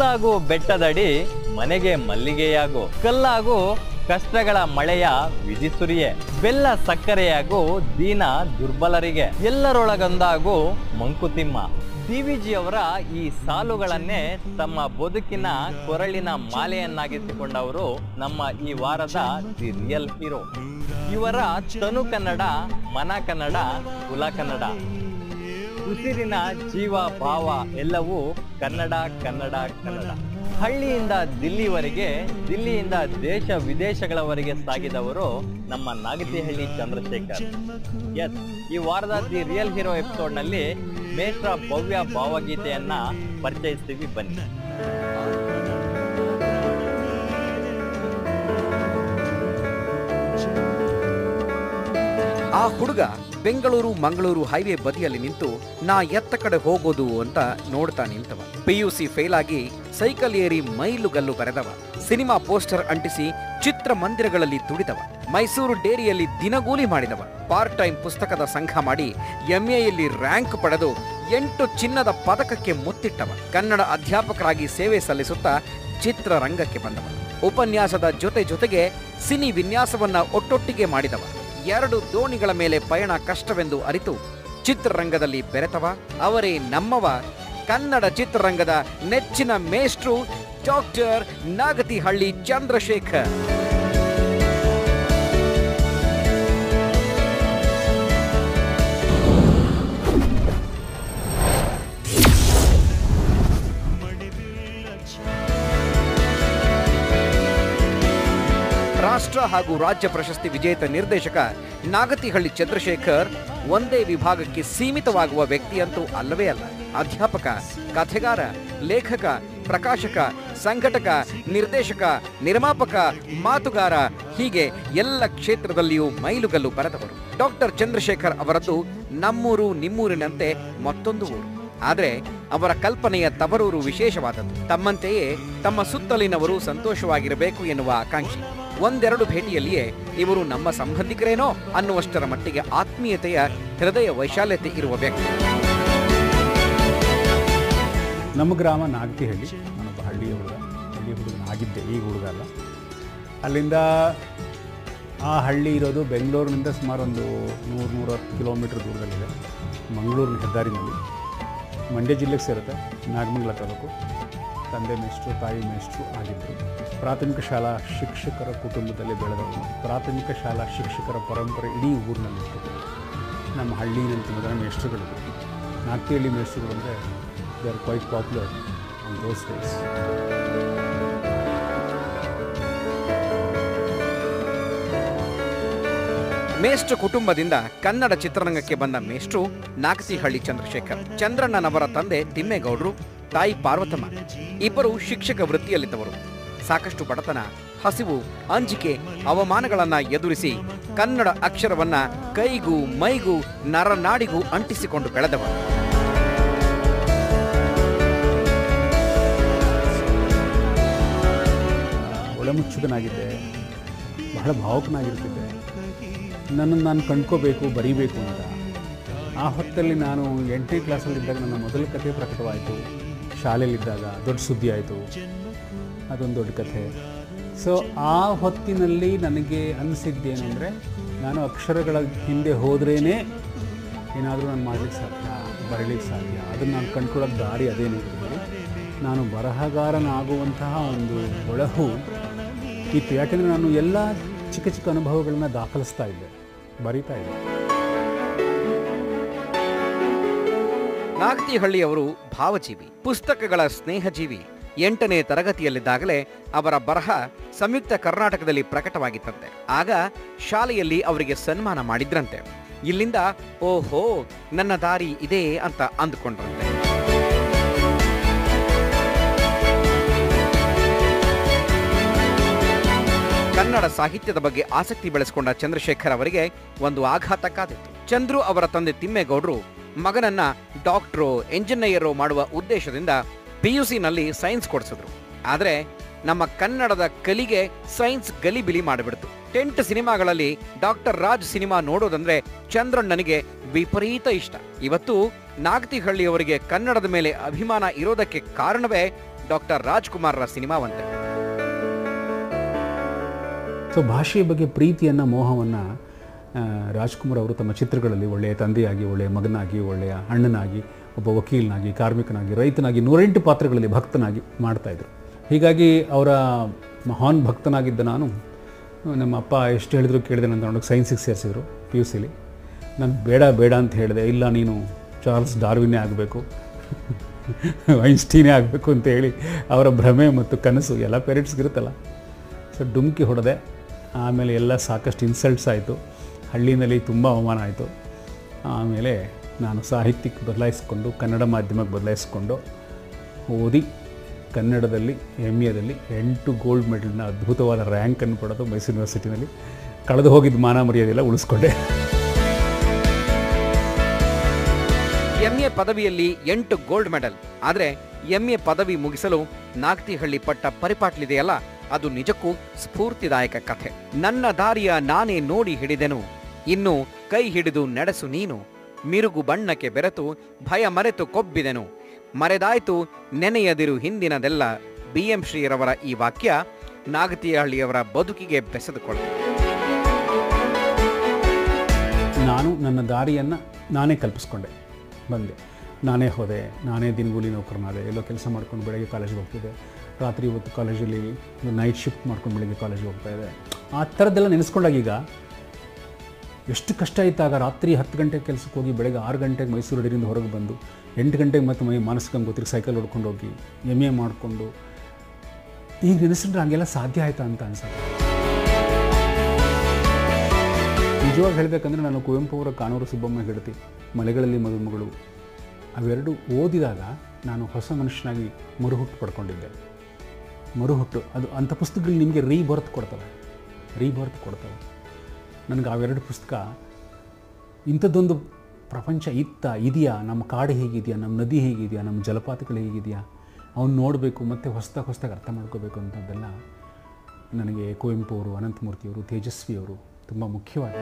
ಹುಲ್ಲಾಗು ಬೆಟ್ಟದಡಿ ಮನೆಗೆ ಮಲ್ಲಿಗೆಯಾಗು ಕಲ್ಲಾಗು ಕಷ್ಟಗಳ ಮಳೆಯ ವಿಧಿಸುರಿಯೆ ಬೆಲ್ಲ ಸಕ್ಕರೆಯಾಗು ದೀನ ದುರ್ಬಲರಿಗೆ ಎಲ್ಲರೊಳಗೊಂದಾಗು ಮಂಕುತಿಮ್ಮ ಡಿವಿಜಿಯವರ ಈ ಸಾಲುಗಳನ್ನೇ ತಮ್ಮ ಬದುಕಿನ ಕೊರಳಿನ ಮಾಲೆಯನ್ನಾಗಿಸಿಕೊಂಡವರು ನಮ್ಮ ಈ ವಾರದ ದಿ ರಿಯಲ್ ಹೀರೋ ಇವರ ತನು ಕನ್ನಡ ಮನ ಕನ್ನಡ ಕುಲ ಕನ್ನಡ ಉಸಿರಿನ ಜೀವ ಭಾವ ಎಲ್ಲವೂ ಕನ್ನಡ ಕನ್ನಡ ಕನ್ನಡ ಹಳ್ಳಿಯಿಂದ ದಿಲ್ಲಿವರೆಗೆ ದಿಲ್ಲಿಯಿಂದ ದೇಶ ವಿದೇಶಗಳವರೆಗೆ ಸಾಗಿದವರು ನಮ್ಮ ನಾಗತಿಹಳ್ಳಿ ಚಂದ್ರಶೇಖರ್ ಎಸ್ ಈ ವಾರದ ದಿ ರಿಯಲ್ ಹೀರೋ ಎಪಿಸೋಡ್ ನಲ್ಲಿ ಮೇಷ್ರ ಭವ್ಯ ಭಾವಗೀತೆಯನ್ನ ಪರಿಚಯಿಸ್ತೀವಿ ಬನ್ನಿ ಆ ಹುಡುಗ ಬೆಂಗಳೂರು ಮಂಗಳೂರು ಹೈವೇ ಬದಿಯಲ್ಲಿ ನಿಂತು ನಾ ಎತ್ತ ಕಡೆ ಹೋಗೋದು ಅಂತ ನೋಡ್ತಾ ನಿಂತವ ಪಿಯುಸಿ ಫೇಲ್ ಆಗಿ ಸೈಕಲ್ ಏರಿ ಮೈಲುಗಲ್ಲು ಬರೆದವ ಸಿನಿಮಾ ಪೋಸ್ಟರ್ ಅಂಟಿಸಿ ಚಿತ್ರಮಂದಿರಗಳಲ್ಲಿ ದುಡಿದವ ಮೈಸೂರು ಡೇರಿಯಲ್ಲಿ ದಿನಗೂಲಿ ಮಾಡಿದವ ಪಾರ್ಟ್ ಟೈಮ್ ಪುಸ್ತಕದ ಸಂಘ ಮಾಡಿ ಎಂಎಯಲ್ಲಿ ರ್ಯಾಂಕ್ ಪಡೆದು ಎಂಟು ಚಿನ್ನದ ಪದಕಕ್ಕೆ ಮುತ್ತಿಟ್ಟವ ಕನ್ನಡ ಅಧ್ಯಾಪಕರಾಗಿ ಸೇವೆ ಸಲ್ಲಿಸುತ್ತಾ ಚಿತ್ರರಂಗಕ್ಕೆ ಬಂದವ ಉಪನ್ಯಾಸದ ಜೊತೆ ಜೊತೆಗೆ ಸಿನಿ ವಿನ್ಯಾಸವನ್ನ ಒಟ್ಟೊಟ್ಟಿಗೆ ಮಾಡಿದವ ಎರಡು ದೋಣಿಗಳ ಮೇಲೆ ಪಯಣ ಕಷ್ಟವೆಂದು ಅರಿತು ಚಿತ್ರರಂಗದಲ್ಲಿ ಬೆರೆತವ ಅವರೇ ನಮ್ಮವ ಕನ್ನಡ ಚಿತ್ರರಂಗದ ನೆಚ್ಚಿನ ಮೇಷ್ಟ್ರು ಡಾಕ್ಟರ್ ನಾಗತಿಹಳ್ಳಿ ಚಂದ್ರಶೇಖರ್ ರಾಷ್ಟ್ರ ಹಾಗೂ ರಾಜ್ಯ ಪ್ರಶಸ್ತಿ ವಿಜೇತ ನಿರ್ದೇಶಕ ನಾಗತಿಹಳ್ಳಿ ಚಂದ್ರಶೇಖರ್ ಒಂದೇ ವಿಭಾಗಕ್ಕೆ ಸೀಮಿತವಾಗುವ ವ್ಯಕ್ತಿಯಂತೂ ಅಲ್ಲವೇ ಅಲ್ಲ ಅಧ್ಯಾಪಕ ಕಥೆಗಾರ ಲೇಖಕ ಪ್ರಕಾಶಕ ಸಂಘಟಕ ನಿರ್ದೇಶಕ ನಿರ್ಮಾಪಕ ಮಾತುಗಾರ ಹೀಗೆ ಎಲ್ಲ ಕ್ಷೇತ್ರದಲ್ಲಿಯೂ ಮೈಲುಗಲ್ಲು ಬರೆದವರು ಡಾಕ್ಟರ್ ಚಂದ್ರಶೇಖರ್ ಅವರದ್ದು ನಮ್ಮೂರು ನಿಮ್ಮೂರಿನಂತೆ ಮತ್ತೊಂದು ಊರು ಆದರೆ ಅವರ ಕಲ್ಪನೆಯ ತವರೂರು ವಿಶೇಷವಾದದ್ದು ತಮ್ಮಂತೆಯೇ ತಮ್ಮ ಸುತ್ತಲಿನವರು ಸಂತೋಷವಾಗಿರಬೇಕು ಎನ್ನುವ ಆಕಾಂಕ್ಷೆ ಒಂದೆರಡು ಭೇಟಿಯಲ್ಲಿಯೇ ಇವರು ನಮ್ಮ ಸಂಬಂಧಿಕರೇನೋ ಅನ್ನುವಷ್ಟರ ಮಟ್ಟಿಗೆ ಆತ್ಮೀಯತೆಯ ಹೃದಯ ವೈಶಾಲ್ಯತೆ ಇರುವ ವ್ಯಕ್ತಿ ನಮ್ಮ ಗ್ರಾಮ ನಾಗತಿಹಳ್ಳಿ ನಾನೊಬ್ಬ ಹಳ್ಳಿಯ ಹುಡುಗ ಹಳ್ಳಿ ಹುಡುಗನಾಗಿದ್ದೆ ಈಗ ಹುಡುಗ ಅಲ್ಲ ಅಲ್ಲಿಂದ ಆ ಹಳ್ಳಿ ಇರೋದು ಬೆಂಗಳೂರಿನಿಂದ ಸುಮಾರು ಒಂದು ನೂರು ನೂರತ್ತು ಕಿಲೋಮೀಟ್ರ್ ದೂರದಲ್ಲಿದೆ ಮಂಗಳೂರಿನ ಹೆದ್ದಾರಿನಲ್ಲಿ ಮಂಡ್ಯ ಜಿಲ್ಲೆಗೆ ಸೇರುತ್ತೆ ನಾಗಮಂಗಲ ತಾಲೂಕು ತಂದೆ ಮೇಷ್ಟ್ರು ತಾಯಿ ಮೇಷ್ಟ್ರು ಆಗಿದ್ದರು ಪ್ರಾಥಮಿಕ ಶಾಲಾ ಶಿಕ್ಷಕರ ಕುಟುಂಬದಲ್ಲಿ ಬೆಳೆದವನು ಪ್ರಾಥಮಿಕ ಶಾಲಾ ಶಿಕ್ಷಕರ ಪರಂಪರೆ ಇಡೀ ಊರಿನಲ್ಲಿತ್ತು ನಮ್ಮ ಹಳ್ಳಿನಲ್ಲಿ ತುಂಬ ಜನ ಮೇಷ್ಟ್ರುಗಳಿದ್ರು ನಾಗ್ತಿಹಳ್ಳಿ ಮೇಷ್ಟ್ರುಗಳು ಅಂದರೆ they are quite popular on those days ಮೇಷ್ಟ್ರ ಕುಟುಂಬದಿಂದ ಕನ್ನಡ ಚಿತ್ರರಂಗಕ್ಕೆ ಬಂದ ಮೇಷ್ಟ್ರು ನಾಗತಿಹಳ್ಳಿ ಚಂದ್ರಶೇಖರ್ ಚಂದ್ರಣ್ಣನವರ ತಂದೆ ತಿಮ್ಮೇಗೌಡರು ತಾಯಿ ಪಾರ್ವತಮ್ಮ ಇಬ್ಬರು ಶಿಕ್ಷಕ ವೃತ್ತಿಯಲ್ಲಿದ್ದವರು ಸಾಕಷ್ಟು ಬಡತನ ಹಸಿವು ಅಂಜಿಕೆ ಅವಮಾನಗಳನ್ನ ಎದುರಿಸಿ ಕನ್ನಡ ಅಕ್ಷರವನ್ನ ಕೈಗೂ ಮೈಗೂ ನರನಾಡಿಗೂ ಅಂಟಿಸಿಕೊಂಡು ಬೆಳೆದವರು ಒಳಮುಚ್ಚುಗನಾಗಿದ್ದೆ ಬಹಳ ಭಾವುಕನಾಗಿರ್ತಿದ್ದೆ ನನ್ನನ್ನು ನಾನು ಕಂಡ್ಕೋಬೇಕು ಬರೀಬೇಕು ಅಂತ ಆ ಹೊತ್ತಲ್ಲಿ ನಾನು ಎಂಟನೇ ಕ್ಲಾಸಲ್ಲಿದ್ದಾಗ ನನ್ನ ಮೊದಲ ಕಥೆ ಪ್ರಕಟವಾಯಿತು ಶಾಲೆಯಲ್ಲಿದ್ದಾಗ ದೊಡ್ಡ ಸುದ್ದಿ ಆಯಿತು ಅದೊಂದು ದೊಡ್ಡ ಕಥೆ ಸೊ ಆ ಹೊತ್ತಿನಲ್ಲಿ ನನಗೆ ಅನಿಸಿದ್ದೇನು ಅಂದರೆ ನಾನು ಅಕ್ಷರಗಳ ಹಿಂದೆ ಹೋದ್ರೇ ಏನಾದರೂ ನಾನು ಮಾಡಲಿಕ್ಕೆ ಸಾಧ್ಯ ಬರೀಲಿಕ್ಕೆ ಸಾಧ್ಯ ಅದನ್ನು ನಾನು ಕಂಡ್ಕೊಳ್ಳೋಕೆ ದಾರಿ ಅದೇನೇ ಇರ್ತದೆ ನಾನು ಬರಹಗಾರನಾಗುವಂತಹ ಒಂದು ಒಳಹು ಇತ್ತು ಯಾಕೆಂದರೆ ನಾನು ಎಲ್ಲ ಚಿಕ್ಕ ಚಿಕ್ಕ ಅನುಭವಗಳನ್ನ ದಾಖಲಿಸ್ತಾ ಇದ್ದೆ ಬರಿತಾ ಇದ್ದೆ ನಾಗತಿಹಳ್ಳಿಯವರು ಭಾವಜೀವಿ ಪುಸ್ತಕಗಳ ಸ್ನೇಹಜೀವಿ ಎಂಟನೇ ತರಗತಿಯಲ್ಲಿದ್ದಾಗಲೇ ಅವರ ಬರಹ ಸಂಯುಕ್ತ ಕರ್ನಾಟಕದಲ್ಲಿ ಪ್ರಕಟವಾಗಿತ್ತಂತೆ ಆಗ ಶಾಲೆಯಲ್ಲಿ ಅವರಿಗೆ ಸನ್ಮಾನ ಮಾಡಿದ್ರಂತೆ ಇಲ್ಲಿಂದ ಓಹೋ ನನ್ನ ದಾರಿ ಇದೇ ಅಂತ ಅಂದುಕೊಂಡ್ರಂತೆ ಕನ್ನಡ ಸಾಹಿತ್ಯದ ಬಗ್ಗೆ ಆಸಕ್ತಿ ಬೆಳೆಸಿಕೊಂಡ ಚಂದ್ರಶೇಖರ್ ಅವರಿಗೆ ಒಂದು ಆಘಾತ ಕಾದಿತ್ತು ಚಂದ್ರು ಅವರ ತಂದೆ ತಿಮ್ಮೇಗೌಡರು ಮಗನನ್ನ ಡಾಕ್ಟ್ರೋ ಎಂಜಿನಿಯರೋ ಮಾಡುವ ಉದ್ದೇಶದಿಂದ ಪಿಯುಸಿನಲ್ಲಿ ಸೈನ್ಸ್ ಕೊಡಿಸಿದ್ರು ಆದರೆ ನಮ್ಮ ಕನ್ನಡದ ಕಲಿಗೆ ಸೈನ್ಸ್ ಗಲಿಬಿಲಿ ಮಾಡಿಬಿಡ್ತು ಟೆಂಟ್ ಸಿನಿಮಾಗಳಲ್ಲಿ ಡಾಕ್ಟರ್ ರಾಜ್ ಸಿನಿಮಾ ನೋಡೋದಂದ್ರೆ ಚಂದ್ರಣ್ಣನಿಗೆ ವಿಪರೀತ ಇಷ್ಟ ಇವತ್ತು ನಾಗತಿಹಳ್ಳಿಯವರಿಗೆ ಕನ್ನಡದ ಮೇಲೆ ಅಭಿಮಾನ ಇರೋದಕ್ಕೆ ಕಾರಣವೇ ಡಾಕ್ಟರ್ ರಾಜ್ಕುಮಾರ್ರ ಸಿನಿಮಾವಂತೆ ಸೊ ಭಾಷೆಯ ಬಗ್ಗೆ ಪ್ರೀತಿಯನ್ನು ಮೋಹವನ್ನು ರಾಜ್ಕುಮಾರ್ ಅವರು ತಮ್ಮ ಚಿತ್ರಗಳಲ್ಲಿ ಒಳ್ಳೆಯ ತಂದೆಯಾಗಿ ಒಳ್ಳೆಯ ಮಗನಾಗಿ ಒಳ್ಳೆಯ ಅಣ್ಣನಾಗಿ ಒಬ್ಬ ವಕೀಲನಾಗಿ ಕಾರ್ಮಿಕನಾಗಿ ರೈತನಾಗಿ ನೂರೆಂಟು ಪಾತ್ರಗಳಲ್ಲಿ ಭಕ್ತನಾಗಿ ಮಾಡ್ತಾಯಿದ್ರು ಹೀಗಾಗಿ ಅವರ ಮಹಾನ್ ಭಕ್ತನಾಗಿದ್ದ ನಾನು ನಮ್ಮ ಅಪ್ಪ ಎಷ್ಟು ಹೇಳಿದ್ರು ಕೇಳಿದೆ ನನ್ನ ತಗೊಂಡೋಗಿ ಸೈನ್ಸಿಗೆ ಸೇರಿಸಿದ್ರು ಪಿ ಯು ಸಿಲಿ ನಾನು ಬೇಡ ಬೇಡ ಅಂತ ಹೇಳಿದೆ ಇಲ್ಲ ನೀನು ಚಾರ್ಲ್ಸ್ ಡಾರ್ವಿನೇ ಆಗಬೇಕು ಐನ್ಸ್ಟೀನೇ ಆಗಬೇಕು ಅಂತ ಹೇಳಿ ಅವರ ಭ್ರಮೆ ಮತ್ತು ಕನಸು ಎಲ್ಲ ಪೇರೆಂಟ್ಸ್ಗಿರುತ್ತಲ್ಲ ಸೊ ಡುಮ್ಕಿ ಹೊಡೆದೆ ಆಮೇಲೆ ಎಲ್ಲ ಸಾಕಷ್ಟು ಇನ್ಸಲ್ಟ್ಸ್ ಆಯಿತು ಹಳ್ಳಿನಲ್ಲಿ ತುಂಬ ಅವಮಾನ ಆಯಿತು ಆಮೇಲೆ ನಾನು ಸಾಹಿತ್ಯಕ್ಕೆ ಬದಲಾಯಿಸ್ಕೊಂಡು ಕನ್ನಡ ಮಾಧ್ಯಮಕ್ಕೆ ಬದಲಾಯಿಸ್ಕೊಂಡು ಓದಿ ಕನ್ನಡದಲ್ಲಿ ಎಮ್ ಎದಲ್ಲಿ ಎಂಟು ಗೋಲ್ಡ್ ಮೆಡಲ್ನ ಅದ್ಭುತವಾದ ರ್ಯಾಂಕನ್ನು ಪಡೆದು ಮೈಸೂರು ಯೂನಿವರ್ಸಿಟಿನಲ್ಲಿ ಕಳೆದು ಹೋಗಿದ್ದ ಮಾನ ಮರ್ಯಾದೆಲ್ಲ ಉಳಿಸ್ಕೊಂಡೆ ಎಂಎ ಪದವಿಯಲ್ಲಿ ಎಂಟು ಗೋಲ್ಡ್ ಮೆಡಲ್ ಆದರೆ ಎಂಎ ಪದವಿ ಮುಗಿಸಲು ನಾಗ್ತಿಹಳ್ಳಿ ಪಟ್ಟ ಪರಿಪಾಟ್ಲಿದೆಯಲ್ಲ ಅದು ನಿಜಕ್ಕೂ ಸ್ಫೂರ್ತಿದಾಯಕ ಕಥೆ ನನ್ನ ದಾರಿಯ ನಾನೇ ನೋಡಿ ಹಿಡಿದೆನು ಇನ್ನು ಕೈ ಹಿಡಿದು ನಡೆಸು ನೀನು ಮಿರುಗು ಬಣ್ಣಕ್ಕೆ ಬೆರೆತು ಭಯ ಮರೆತು ಕೊಬ್ಬಿದೆನು ಮರೆದಾಯ್ತು ನೆನೆಯದಿರು ಹಿಂದಿನದೆಲ್ಲ ಬಿ ಎಂ ಶ್ರೀರವರ ಈ ವಾಕ್ಯ ನಾಗತಿಹಳ್ಳಿಯವರ ಬದುಕಿಗೆ ಬೆಸೆದುಕೊಳ್ಳು ನಾನು ನನ್ನ ದಾರಿಯನ್ನು ನಾನೇ ಕಲ್ಪಿಸ್ಕೊಂಡೆ ಬಂದೆ ನಾನೇ ಹೋದೆ ನಾನೇ ದಿನಗೂಲಿ ನೌಕರನಾದೆ ಎಲ್ಲೋ ಕೆಲಸ ಮಾಡ್ಕೊಂಡು ಬೆಳಗ್ಗೆ ಕಾಲೇಜಿಗೆ ಹೋಗ್ತಿದ್ದೆ ರಾತ್ರಿ ಹೊತ್ತು ಕಾಲೇಜಲ್ಲಿ ನೈಟ್ ಶಿಫ್ಟ್ ಮಾಡ್ಕೊಂಡು ಬೆಳಗ್ಗೆ ಕಾಲೇಜಿಗೆ ಹೋಗ್ತಾ ಇದೆ ಆ ಥರದ್ದೆಲ್ಲ ನೆನೆಸ್ಕೊಂಡಾಗ ಈಗ ಎಷ್ಟು ಕಷ್ಟ ಇತ್ತಾಗ ರಾತ್ರಿ ಹತ್ತು ಗಂಟೆಗೆ ಕೆಲಸಕ್ಕೆ ಹೋಗಿ ಬೆಳಗ್ಗೆ ಆರು ಗಂಟೆಗೆ ಮೈಸೂರು ಅಡಿಯಿಂದ ಹೊರಗೆ ಬಂದು ಎಂಟು ಗಂಟೆಗೆ ಮತ್ತೆ ಮೈ ಮಾನಸಿಕ ಗೊತ್ತಿಗೆ ಸೈಕಲ್ ಹೊಡ್ಕೊಂಡು ಹೋಗಿ ಎಮ್ ಎ ಮಾಡಿಕೊಂಡು ಈಗ ನೆನೆಸಿದ್ರೆ ಹಂಗೆಲ್ಲ ಸಾಧ್ಯ ಆಯ್ತಾ ಅಂತ ಅನ್ಸುತ್ತೆ ನಿಜವಾಗಿ ಹೇಳಬೇಕಂದ್ರೆ ನಾನು ಕುವೆಂಪು ಅವರ ಕಾನೂರು ಸುಬ್ಬಮ್ಮ ಗೆಳತಿ ಮಲೆಗಳಲ್ಲಿ ಮದುಮಗಳು ಅವೆರಡು ಓದಿದಾಗ ನಾನು ಹೊಸ ಮನುಷ್ಯನಾಗಿ ಮರುಹುಟ್ಟು ಪಡ್ಕೊಂಡಿದ್ದೆ ಮರುಹುಟ್ಟು ಅದು ಅಂಥ ಪುಸ್ತಕಗಳು ನಿಮಗೆ ರೀಬರ್ತ್ ಕೊಡ್ತವೆ ರೀಬರ್ತ್ ಕೊಡ್ತವೆ ನನಗೆ ಅವೆರಡು ಪುಸ್ತಕ ಇಂಥದ್ದೊಂದು ಪ್ರಪಂಚ ಇತ್ತ ಇದೆಯಾ ನಮ್ಮ ಕಾಡು ಹೇಗಿದೆಯಾ ನಮ್ಮ ನದಿ ಹೇಗಿದೆಯಾ ನಮ್ಮ ಜಲಪಾತಗಳು ಹೇಗಿದೆಯಾ ಅವನ್ನ ನೋಡಬೇಕು ಮತ್ತು ಹೊಸ್ದಾಗಿ ಹೊಸ್ದಾಗಿ ಅರ್ಥ ಮಾಡ್ಕೋಬೇಕು ಅಂತದ್ದೆಲ್ಲ ನನಗೆ ಕುವೆಂಪು ಅವರು ಅನಂತಮೂರ್ತಿಯವರು ತೇಜಸ್ವಿಯವರು ತುಂಬ ಮುಖ್ಯವಾಗಿ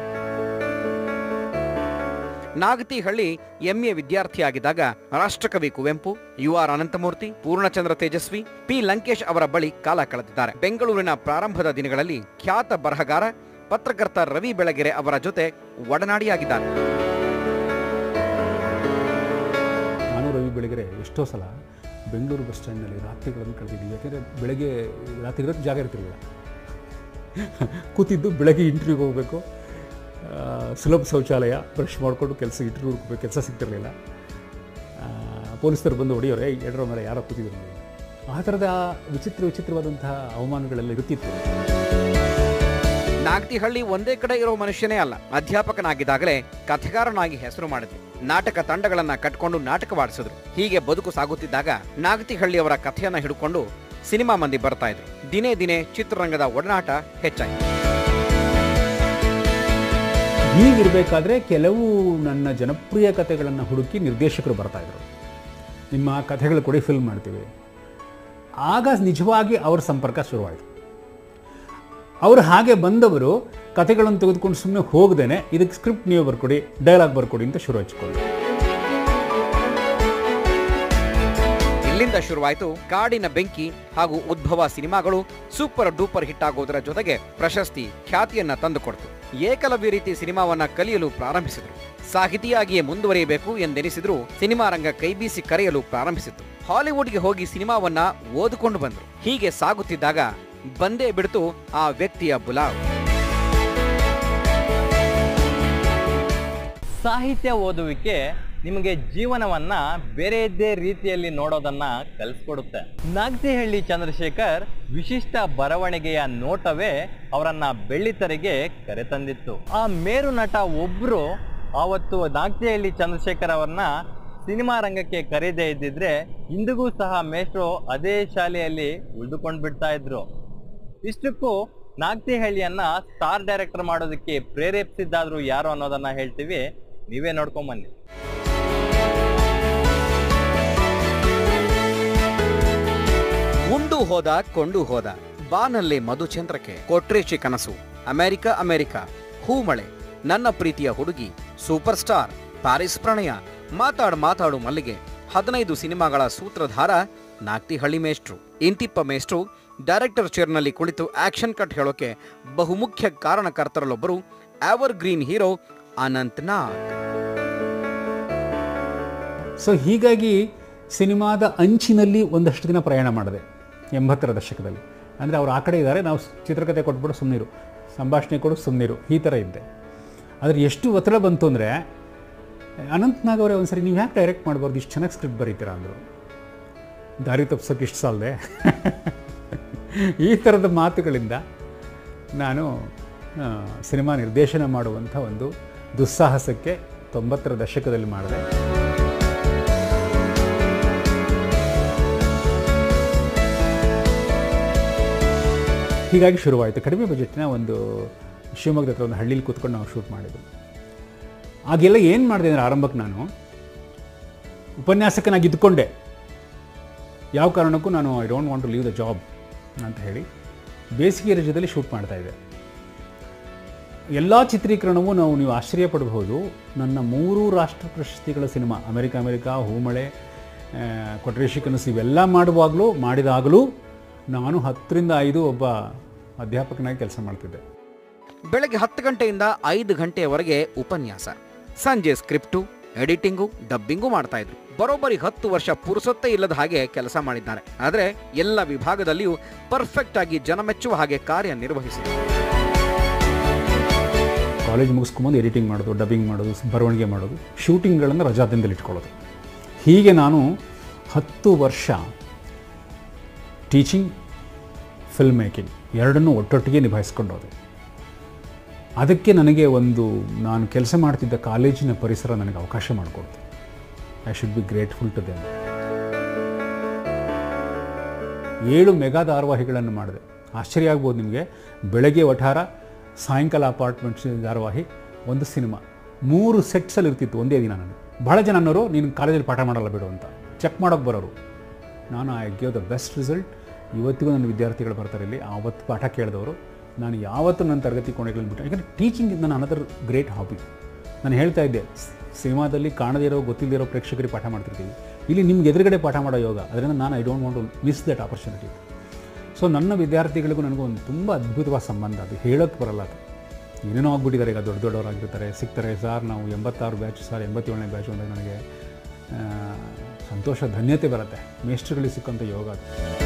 ನಾಗತಿಹಳ್ಳಿ ಎಂಎ ವಿದ್ಯಾರ್ಥಿಯಾಗಿದ್ದಾಗ ರಾಷ್ಟ್ರಕವಿ Kuvempu U R Ananthamurthy Poornachandra Tejaswi P Lankesh ಅವರ ಬಳಿ ಕಾಲ ಕಳೆದಿದ್ದಾರೆ ಬೆಂಗಳೂರಿನ ಪ್ರಾರಂಭದ ದಿನಗಳಲ್ಲಿ ಖ್ಯಾತ ಬರಹಗಾರ ಪತ್ರಕರ್ತ ರವಿ ಬೆಳಗೆರೆ ಅವರ ಜೊತೆ ಒಡನಾಡಿಯಾಗಿದ್ದಾರೆ ನಾನು ರವಿ ಬೆಳಗೆರೆ ಎಷ್ಟೋ ಸಲ ಬೆಂಗಳೂರು ಬಸ್ ಸ್ಟ್ಯಾಂಡ್ನಲ್ಲಿ ರಾತ್ರಿಗಳನ್ನು ಕಳೆದಿದ್ದೀವಿ ಯಾಕೆಂದರೆ ಬೆಳಗ್ಗೆ ರಾತ್ರಿ ಇರೋದು ಜಾಗ ಇರ್ತಿರಲಿಲ್ಲ ಕೂತಿದ್ದು ಬೆಳಗ್ಗೆ ಇಂಟರ್ವ್ಯೂಗೆ ಹೋಗಬೇಕು ಸುಲಭ ಶೌಚಾಲಯ ಬ್ರಷ್ ಮಾಡಿಕೊಂಡು ಕೆಲಸ ಇಂಟರ್ವ್ಯೂ ಹೋಗ್ಬೇಕು ಕೆಲಸ ಸಿಗ್ತಿರಲಿಲ್ಲ ಪೊಲೀಸರು ಬಂದು ಹೊಡೆಯೋರು ಏಯ್ ಎಡ್ರೋ ಮೇಲೆ ಯಾರೋ ಕೂತಿದ್ರು ಆ ಥರದ ವಿಚಿತ್ರ ವಿಚಿತ್ರವಾದಂತಹ ಅವಮಾನಗಳೆಲ್ಲ ಇರುತ್ತಿತ್ತು ನಾಗತಿಹಳ್ಳಿ ಒಂದೇ ಕಡೆ ಇರೋ ಮನುಷ್ಯನೇ ಅಲ್ಲ ಅಧ್ಯಾಪಕನಾಗಿದ್ದಾಗಲೇ ಕಥೆಗಾರನಾಗಿ ಹೆಸರು ಮಾಡಿದ್ರು ನಾಟಕ ತಂಡಗಳನ್ನ ಕಟ್ಕೊಂಡು ನಾಟಕವಾಡಿಸಿದ್ರು ಹೀಗೆ ಬದುಕು ಸಾಗುತ್ತಿದ್ದಾಗ ನಾಗತಿಹಳ್ಳಿ ಅವರ ಕಥೆಯನ್ನ ಹಿಡ್ಕೊಂಡು ಸಿನಿಮಾ ಮಂದಿ ಬರ್ತಾ ಇದ್ರು ದಿನೇ ದಿನೇ ಚಿತ್ರರಂಗದ ಒಡನಾಟ ಹೆಚ್ಚಾಯಿತು ಹೀಗಿರಬೇಕಾದ್ರೆ ಕೆಲವು ನನ್ನ ಜನಪ್ರಿಯ ಕಥೆಗಳನ್ನು ಹುಡುಕಿ ನಿರ್ದೇಶಕರು ಬರ್ತಾಯಿದ್ರು ನಿಮ್ಮ ಕಥೆಗಳು ಕೊಡಿ ಫಿಲ್ಮ್ ಮಾಡ್ತೀವಿ ಆಗ ನಿಜವಾಗಿ ಅವ್ರ ಸಂಪರ್ಕ ಶುರುವಾಯಿತು ಅವರು ಹಾಗೆ ಬಂದವರು ಕಥೆಗಳನ್ನು ತೆಗೆದುಕೊಂಡು ಸುಮ್ಮನೆ ಹೋಗದೇನೆ ಇದಕ್ಕೆ ಸ್ಕ್ರಿಪ್ಟ್ ನೀವು ಬರ್ಕೊಡಿ ಡೈಲಾಗ್ ಬರ್ಕೊಡಿ ಅಂತ ಶುರು ಹಚ್ಕೊಂಡು ಇಲ್ಲಿಂದ ಶುರುವಾಯಿತು ಕಾಡಿನ ಬೆಂಕಿ ಹಾಗೂ ಉದ್ಭವ ಸಿನಿಮಾಗಳು ಸೂಪರ್ ಡೂಪರ್ ಹಿಟ್ ಆಗೋದರ ಜೊತೆಗೆ ಪ್ರಶಸ್ತಿ ಖ್ಯಾತಿಯನ್ನ ತಂದುಕೊಡ್ತು ಏಕಲವ್ಯ ರೀತಿ ಸಿನಿಮಾವನ್ನ ಕಲಿಯಲು ಪ್ರಾರಂಭಿಸಿದ್ರು ಸಾಹಿತಿಯಾಗಿಯೇ ಮುಂದುವರಿಯಬೇಕು ಎಂದೆನಿಸಿದ್ರು ಸಿನಿಮಾ ರಂಗ ಕೈಬೀಸಿ ಕರೆಯಲು ಪ್ರಾರಂಭಿಸಿತು ಹಾಲಿವುಡ್ಗೆ ಹೋಗಿ ಸಿನಿಮಾವನ್ನ ಓದಿಕೊಂಡು ಬಂದ್ರು ಹೀಗೆ ಸಾಗುತ್ತಿದ್ದಾಗ ಬಂದೇ ಬಿಡ್ತು ಆ ವ್ಯಕ್ತಿಯ ಬುಲಾವ್ ಸಾಹಿತ್ಯ ಓದುವಿಕೆ ನಿಮಗೆ ಜೀವನವನ್ನ ಬೇರೆಯದ್ದೇ ರೀತಿಯಲ್ಲಿ ನೋಡೋದನ್ನ ಕಲಿಸ್ಕೊಡುತ್ತೆ ನಾಗತಿಹಳ್ಳಿ ಚಂದ್ರಶೇಖರ್ ವಿಶಿಷ್ಟ ಬರವಣಿಗೆಯ ನೋಟವೇ ಅವರನ್ನ ಬೆಳ್ಳಿತೆರೆಗೆ ಕರೆತಂದಿತ್ತು ಆ ಮೇರು ನಟ ಒಬ್ರು ಆವತ್ತು ನಾಗತಿಹಳ್ಳಿ ಚಂದ್ರಶೇಖರ್ ಅವರನ್ನ ಸಿನಿಮಾ ರಂಗಕ್ಕೆ ಕರೆಯದೇ ಇದ್ದಿದ್ರೆ ಇಂದಿಗೂ ಸಹ ಮೇಷ್ಟ್ರು ಅದೇ ಶಾಲೆಯಲ್ಲಿ ಉಳಿದುಕೊಂಡು ಬಿಡ್ತಾ ಇದ್ರು ಇಷ್ಟಕ್ಕೂ ನಾಗ್ತಿಹಳ್ಳಿಯನ್ನ ಸ್ಟಾರ್ ಡೈರೆಕ್ಟರ್ ಮಾಡೋದಕ್ಕೆ ಪ್ರೇರೇಪಿಸಿದ್ದಾದ್ರು ಯಾರು ಅನ್ನೋದನ್ನ ಹೇಳ್ತೀವಿ ನೀವೇ ನೋಡ್ಕೊಂಬನ್ನಿ ಉಂಡು ಹೋದ ಕೊಂಡು ಹೋದ ಬಾನಲ್ಲಿ ಮಧುಚಂದ್ರಕ್ಕೆ ಕೊಟ್ರೇಶಿ ಕನಸು ಅಮೆರಿಕ ಅಮೆರಿಕ ಹೂಮಳೆ ನನ್ನ ಪ್ರೀತಿಯ ಹುಡುಗಿ ಸೂಪರ್ ಸ್ಟಾರ್ ಪ್ಯಾರಿಸ್ ಪ್ರಣಯ ಮಾತಾಡ್ ಮಾತಾಡು ಮಲ್ಲಿಗೆ ಹದಿನೈದು ಸಿನಿಮಾಗಳ ಸೂತ್ರಧಾರ ನಾಗ್ತಿಹಳ್ಳಿ ಮೇಷ್ಟ್ರು ಇಂತಿಪ್ಪ ಮೇಷ್ಟ್ರು ಡೈರೆಕ್ಟರ್ ಚೇರ್ನಲ್ಲಿ ಕುಳಿತು ಆಕ್ಷನ್ ಕಟ್ ಹೇಳೋಕೆ ಬಹುಮುಖ್ಯ ಕಾರಣಕರ್ತರಲ್ಲೊಬ್ಬರು our green hero Anant Nag so ಹೀಗಾಗಿ ಸಿನಿಮಾದ ಅಂಚಿನಲ್ಲಿ ಒಂದಷ್ಟು ದಿನ ಪ್ರಯಾಣ ಮಾಡಿದೆ ಎಂಬತ್ತರ ದಶಕದಲ್ಲಿ ಅಂದರೆ ಅವ್ರು ಆ ಕಡೆ ಇದ್ದಾರೆ ನಾವು ಚಿತ್ರಕಥೆ ಕೊಟ್ಬಿಟ್ಟು ಸುಮ್ಮನಿರು ಸಂಭಾಷಣೆ ಕೊಡು ಸುಮ್ಮನಿರು ಈ ಥರ ಇದ್ದೆ ಆದರೆ ಎಷ್ಟು ಒತ್ತಡ ಬಂತು ಅಂದರೆ ಅನಂತ್ನಾಗ್ ಅವರೇ ಒಂದ್ಸರಿ ನೀವು ಯಾಕೆ ಡೈರೆಕ್ಟ್ ಮಾಡಬಾರ್ದು ಇಷ್ಟು ಚೆನ್ನಾಗಿ ಸ್ಕ್ರಿಪ್ಟ್ ಬರೀತೀರಾ ಅಂದರು ದಾರಿ ತಪ್ಸೋಕೆ ಇಷ್ಟು ಸಾಲದೆ ಈ ಥರದ ಮಾತುಗಳಿಂದ ನಾನು ಆ, ಸಿನಿಮಾ ನಿರ್ದೇಶನ ಮಾಡುವಂಥ ಒಂದು ದುಸ್ಸಾಹಸಕ್ಕೆ ತೊಂಬತ್ತರ ದಶಕದಲ್ಲಿ ಮಾಡಿದೆ ಹೀಗಾಗಿ ಶುರುವಾಯಿತು ಕಡಿಮೆ ಬಜೆಟ್ನ ಒಂದು ಶಿವಮೊಗ್ಗದ ಹತ್ರ ಒಂದು ಹಳ್ಳಿಲಿ ಕೂತ್ಕೊಂಡು ನಾವು ಶೂಟ್ ಮಾಡಿದ್ವಿ ಆಗೆಲ್ಲ ಏನು ಮಾಡಿದೆ ಅಂದರೆ ಆರಂಭಕ್ಕೆ ನಾನು ಉಪನ್ಯಾಸಕನಾಗಿ ಇದ್ಕೊಂಡೆ ಯಾವ ಕಾರಣಕ್ಕೂ ನಾನು I don't want to leave the job ಅಂತ ಹೇಳಿ ಬೇಸಿಗೆ ರಜದಲ್ಲಿ ಶೂಟ್ ಮಾಡ್ತಾ ಇದ್ದೆ ಎಲ್ಲ ಚಿತ್ರೀಕರಣವೂ ನಾವು ನೀವು ಆಶ್ಚರ್ಯ ಪಡಬಹುದು ನನ್ನ ಮೂರು ರಾಷ್ಟ್ರ ಪ್ರಶಸ್ತಿಗಳ ಸಿನಿಮಾ ಅಮೆರಿಕ ಅಮೆರಿಕ ಹೂಮಳೆ ಆ, ಕೊಟ್ರೇಶಿ ಕನಸು ಇವೆಲ್ಲ ಮಾಡುವಾಗಲೂ ಮಾಡಿದಾಗಲೂ ನಾನು ಹತ್ತರಿಂದ ಐದು ಒಬ್ಬ ಅಧ್ಯಾಪಕನಾಗಿ ಕೆಲಸ ಮಾಡ್ತಿದ್ದೆ ಬೆಳಗ್ಗೆ ಹತ್ತು ಗಂಟೆಯಿಂದ ಐದು ಗಂಟೆಯವರೆಗೆ ಉಪನ್ಯಾಸ ಸಂಜೆ ಸ್ಕ್ರಿಪ್ಟು ಎಡಿಟಿಂಗು ಡಬ್ಬಿಂಗು ಮಾಡ್ತಾ ಇದ್ರು ಬರೋಬ್ಬರಿ ಹತ್ತು ವರ್ಷ ಪುರುಸೊತ್ತೇ ಇಲ್ಲದ ಹಾಗೆ ಕೆಲಸ ಮಾಡಿದ್ದಾರೆ ಆದರೆ ಎಲ್ಲ ವಿಭಾಗದಲ್ಲಿಯೂ ಪರ್ಫೆಕ್ಟ್ ಆಗಿ ಜನ ಮೆಚ್ಚುವ ಹಾಗೆ ಕಾರ್ಯನಿರ್ವಹಿಸಿದರು ಕಾಲೇಜ್ ಮುಗಿಸ್ಕೊಂಬಂದು ಎಡಿಟಿಂಗ್ ಮಾಡೋದು ಡಬ್ಬಿಂಗ್ ಮಾಡೋದು ಬರವಣಿಗೆ ಮಾಡೋದು ಶೂಟಿಂಗ್ಗಳನ್ನು ರಜಾ ದಿನದಲ್ಲಿ ಇಟ್ಕೊಳ್ಳೋದು ಹೀಗೆ ನಾನು ಹತ್ತು ವರ್ಷ ಟೀಚಿಂಗ್ ಫಿಲ್ಮ್ ಮೇಕಿಂಗ್ ಎರಡನ್ನೂ ಒಟ್ಟೊಟ್ಟಿಗೆ ನಿಭಾಯಿಸ್ಕೊಂಡು ಹೋದೆ ಅದಕ್ಕೆ ನನಗೆ ಒಂದು ನಾನು ಕೆಲಸ ಮಾಡ್ತಿದ್ದ ಕಾಲೇಜಿನ ಪರಿಸರ ನನಗೆ ಅವಕಾಶ ಮಾಡಿಕೊಡ್ತು I should be grateful to them ಏಳು ಮೆಗಾ ಧಾರಾವಾಹಿಗಳನ್ನು ಮಾಡಿದೆ ಆಶ್ಚರ್ಯ ಆಗ್ಬೋದು ನಿಮಗೆ ಬೆಳಗ್ಗೆ ವಠಾರ ಸಾಯಂಕಾಲ ಅಪಾರ್ಟ್ಮೆಂಟ್ಸ್ ಧಾರಾವಾಹಿ ಒಂದು ಸಿನಿಮಾ ಮೂರು ಸೆಟ್ಸಲ್ಲಿ ಇರ್ತಿತ್ತು ಒಂದೇ ದಿನ ನನಗೆ ಭಾಳ ಜನ ಅನ್ನೋರು ನೀನು ಕಾಲೇಜಲ್ಲಿ ಪಾಠ ಮಾಡಲ್ಲ ಬಿಡು ಅಂತ ಚೆಕ್ ಮಾಡೋಕ್ಕೆ ಬರೋರು ನಾನು I give the best result ಇವತ್ತಿಗೂ ನನ್ನ ವಿದ್ಯಾರ್ಥಿಗಳು ಬರ್ತಾರೆ ಇಲ್ಲಿ ಆವತ್ತು ಪಾಠ ಕೇಳಿದವರು ನಾನು ಯಾವತ್ತೂ ನನ್ನ ತರಗತಿ ಕೋಣೆಗಳಲ್ಲಿ ಬಿಟ್ಟು ಯಾಕಂದರೆ ಟೀಚಿಂಗ್ ಇಸ್ ನನ್ನ ಅನದರ್ ಗ್ರೇಟ್ ಹಾಬಿ ನಾನು ಹೇಳ್ತಾ ಇದ್ದೆ ಸ್- ಸಿನಿಮಾದಲ್ಲಿ ಕಾಣದೇ ಇರೋ ಗೊತ್ತಿಲ್ಲದೆ ಇರೋ ಪ್ರೇಕ್ಷಕರಿಗೆ ಪಾಠ ಮಾಡ್ತಿರ್ತೀವಿ ಇಲ್ಲಿ ನಿಮ್ಗೆ ಎದುರುಗಡೆ ಪಾಠ ಮಾಡೋ ಯೋಗ ಅದರಿಂದ ನಾನು I don't want to miss that opportunity so ನನ್ನ ವಿದ್ಯಾರ್ಥಿಗಳಿಗೂ ನನಗೂ ಒಂದು ತುಂಬ ಅದ್ಭುತವಾದ ಸಂಬಂಧ ಅದು ಹೇಳೋಕ್ಕೆ ಬರಲ್ಲ ಅದು ಏನೇನೋ ಆಗ್ಬಿಟ್ಟಿದ್ದಾರೆ ಈಗ ದೊಡ್ಡ ದೊಡ್ಡವರಾಗಿರ್ತಾರೆ ಸಿಗ್ತಾರೆ ಸರ್ ನಾವು ಎಂಬತ್ತಾರು ಬ್ಯಾಚ್ ಸರ್ ಎಂಬತ್ತೇಳನೇ ಬ್ಯಾಚ್ ಅಂದಾಗ ನನಗೆ ಆ, ಸಂತೋಷ ಧನ್ಯತೆ ಬರುತ್ತೆ ಮೇಷ್ಟ್ರುಗಳಿಗೆ ಸಿಕ್ಕಂಥ ಯೋಗ ಅದು